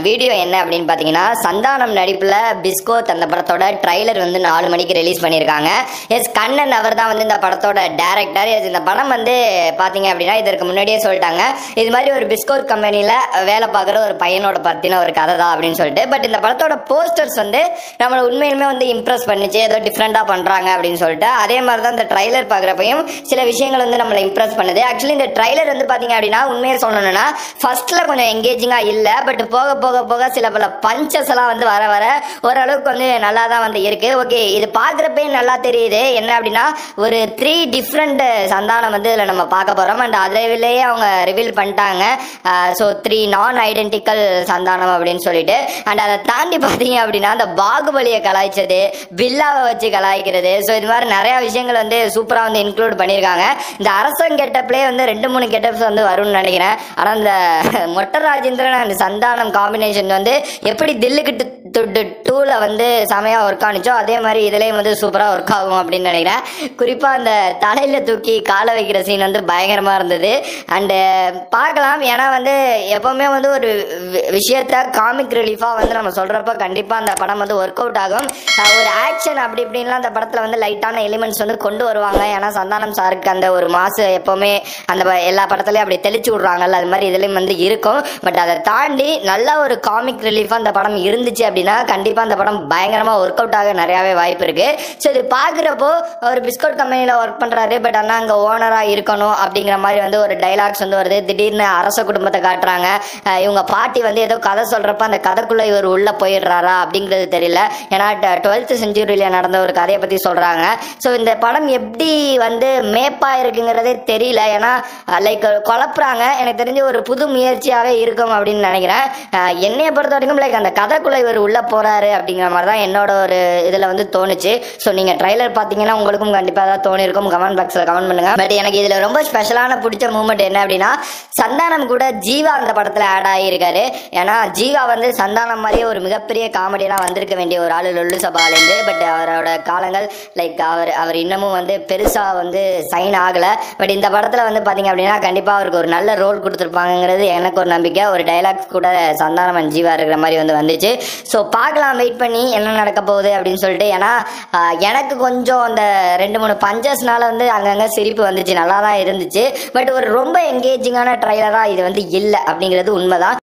video என்ன அப்படின்னு பார்த்தீங்கன்னா சந்தானம் நடிப்பில் பிஸ்கோத் அந்த படத்தோட ட்ரைலர் வந்து நாலு மணிக்கு ரிலீஸ் பண்ணியிருக்காங்க எஸ் கண்ணன் அவர் தான் வந்து இந்த படத்தோட டேரக்டர் எஸ் இந்த படம் வந்து பார்த்தீங்க அப்படின்னா இதற்கு முன்னாடியே சொல்லிட்டாங்க இது மாதிரி ஒரு பிஸ்கோத் கம்பெனியில் வேலை பார்க்குற ஒரு பையனோட பற்றின ஒரு கதை தான் அப்படின்னு சொல்லிட்டு பட் இந்த படத்தோட போஸ்டர்ஸ் வந்து நம்மளை உண்மையிலுமே வந்து இம்ப்ரெஸ் பண்ணிச்சு ஏதோ டிஃப்ரெண்ட்டாக பண்ணுறாங்க அப்படின்னு சொல்லிட்டு அதே மாதிரி தான் இந்த ட்ரைலர் பார்க்குறப்பையும் சில விஷயங்கள் வந்து நம்மளை இம்ப்ரெஸ் பண்ணுது ஆக்சுவலி இந்த ட்ரைலர் வந்து பார்த்தீங்க அப்படின்னா உண்மையை சொல்லணும்னா ஃபர்ஸ்ட்ல கொஞ்சம் எங்கேஜிங்காக இல்லை பட் போக போக போக சில பல பஞ்சஸ் எல்லாம் வந்து வர வர ஓரளவுக்கு வந்து நல்லா தான் வந்து இருக்கு ஓகே இது பார்க்குறப்பே நல்லா தெரியுது என்ன அப்படின்னா ஒரு த்ரீ டிஃப்ரெண்ட் சந்தானம் வந்து இதில் நம்ம பார்க்க போகிறோம் அண்ட் அதிலேயே அவங்க ரிவீல் பண்ணிட்டாங்க ஸோ த்ரீ நான் ஐடென்டிக்கல் சந்தானம் அப்படின்னு சொல்லிட்டு அண்ட் அதை தாண்டி பார்த்தீங்க அப்படின்னா அந்த பாகுபலியை கலாய்ச்சது பில்லாவை வச்சு கலாய்க்கிறது ஸோ இது மாதிரி நிறைய விஷயங்கள் வந்து சூப்பராக வந்து இன்க்ளூட் பண்ணியிருக்காங்க இந்த அரசன் கெட்டப்லேயே வந்து ரெண்டு மூணு கெட்டப்ஸ் வந்து வரும்னு நினைக்கிறேன் ஆனால் இந்த மொட்டை ராஜேந்திரன் அண்ட் சந்தானம் காம்பினேஷன் வந்து எப்படி தில்லுக்கிட்டு துட்டு டூவில் வந்து செமையாக ஒர்க் ஆனிச்சோ அதே மாதிரி இதுலேயும் வந்து சூப்பராக ஒர்க் ஆகும் அப்படின்னு நினைக்கிறேன் குறிப்பாக அந்த தலையில் தூக்கி காலை வைக்கிற சீன் வந்து பயங்கரமாக இருந்தது அண்டு பார்க்கலாம் ஏன்னா வந்து எப்போவுமே வந்து ஒரு வி- விஷயத்த காமிக் ரிலீஃபாக வந்து நம்ம சொல்கிறப்ப கண்டிப்பாக அந்த படம் வந்து ஒர்க் அவுட் ஆகும் அஹ் ஒரு ஆக்ஷன் அப்படி இப்படின்லாம் அந்த படத்தில் வந்து லைட்டான எலிமெண்ட்ஸ் வந்து கொண்டு வருவாங்க ஏன்னா சந்தானம் சாருக்கு அந்த ஒரு மாசு எப்போவுமே அந்த ப- எல்லா படத்துலையும் அப்படி தெளிச்சு விட்றாங்கல்ல அது மாதிரி இதுலேயும் வந்து இருக்கும் பட் அதை தாண்டி நல்ல ஒரு காமிக் ரிலீஃபாக அந்த படம் இருந்துச்சு அப்படின்னா கண்டிப்பாக அந்த படம் பயங்கரமாக ஒர்க் அவுட் ஆக நிறையாவே வாய்ப்பு இருக்கு ஸோ இது பார்க்குறப்போ ஒரு பிஸ்கட் கம்பெனியில் ஒர்க் பண்ணுறாரு பட் ஆனால் அங்கே ஓனராக இருக்கணும் அப்படிங்கிற மாதிரி வந்து ஒரு டைலாக்ஸ் வந்து வருது திடீர்னு அரச குடும்பத்தை காட்டுறாங்க அஹ் இவங்க பாட்டி வந்து ஏதோ கதை சொல்கிறப்ப அந்த கதைக்குள்ளே இவர் உள்ளே போயிடுறாரா அப்படிங்கிறது தெரியல ஏன்னா டுவெல்த் செஞ்சுரியில் நடந்த ஒரு கதையை பற்றி சொல்கிறாங்க ஸோ இந்த படம் எப்படி வந்து மேப்பாக இருக்குங்கிறதே தெரியல ஏன்னா லைக் குழப்புறாங்க எனக்கு தெரிஞ்ச ஒரு புது முயற்சியாகவே இருக்கும் அப்படின்னு நினைக்கிறேன் அஹ் என்னைய பொறுத்த வரைக்கும் லைக் அந்த கதைக்குள்ளே இவர் உள்ளே போகிறாரு அப்படிங்கிற மாதிரி தான் என்னோட ஒரு இதில் வந்து தோணுச்சு ஸோ நீங்கள் ட்ரைலர் பார்த்தீங்கன்னா உங்களுக்கும் கண்டிப்பாக தான் தோணிருக்கும் கமெண்ட் பாக்ஸில் கமெண்ட் பண்ணுங்க பட் எனக்கு இதில் ரொம்ப ஸ்பெஷலான பிடிச்ச மூமெண்ட் என்ன அப்படின்னா சந்தானம் கூட ஜீவா அந்த படத்தில் ஆட் ஆகியிருக்காரு ஏன்னா ஜீவா வந்து சந்தானம் மாதிரியே ஒரு மிகப்பெரிய காமெடியெல்லாம் வந்திருக்க வேண்டிய ஒரு ஆளு லொல்லு சபாலேருந்து பட் அவரோட காலங்கள் லைக் அவர் அவர் இன்னமும் வந்து பெருசாக வந்து சைன் ஆகலை பட் இந்த படத்தில் வந்து பார்த்தீங்க அப்படின்னா கண்டிப்பாக அவருக்கு ஒரு நல்ல ரோல் கொடுத்துருப்பாங்கங்கிறது எனக்கு ஒரு நம்பிக்கை ஒரு டைலாக்ஸ் கூட சந்தானம் and ஜீவா இருக்கிற மாதிரி வந்து வந்துச்சு ஸோ பார்க்கலாம் வெயிட் பண்ணி என்ன நடக்க போகுது அப்படின்னு சொல்லிட்டு ஏன்னா ஆஹ், எனக்கு கொஞ்சம் அந்த ரெண்டு மூணு பஞ்சஸ்னால வந்து அங்கங்கே சிரிப்பு வந்துச்சு நல்லா தான் இருந்துச்சு பட் ஒரு ரொம்ப என்கேஜிங்கான ட்ரைலராக இது வந்து இல்லை அப்படிங்கிறது உண்மைதான்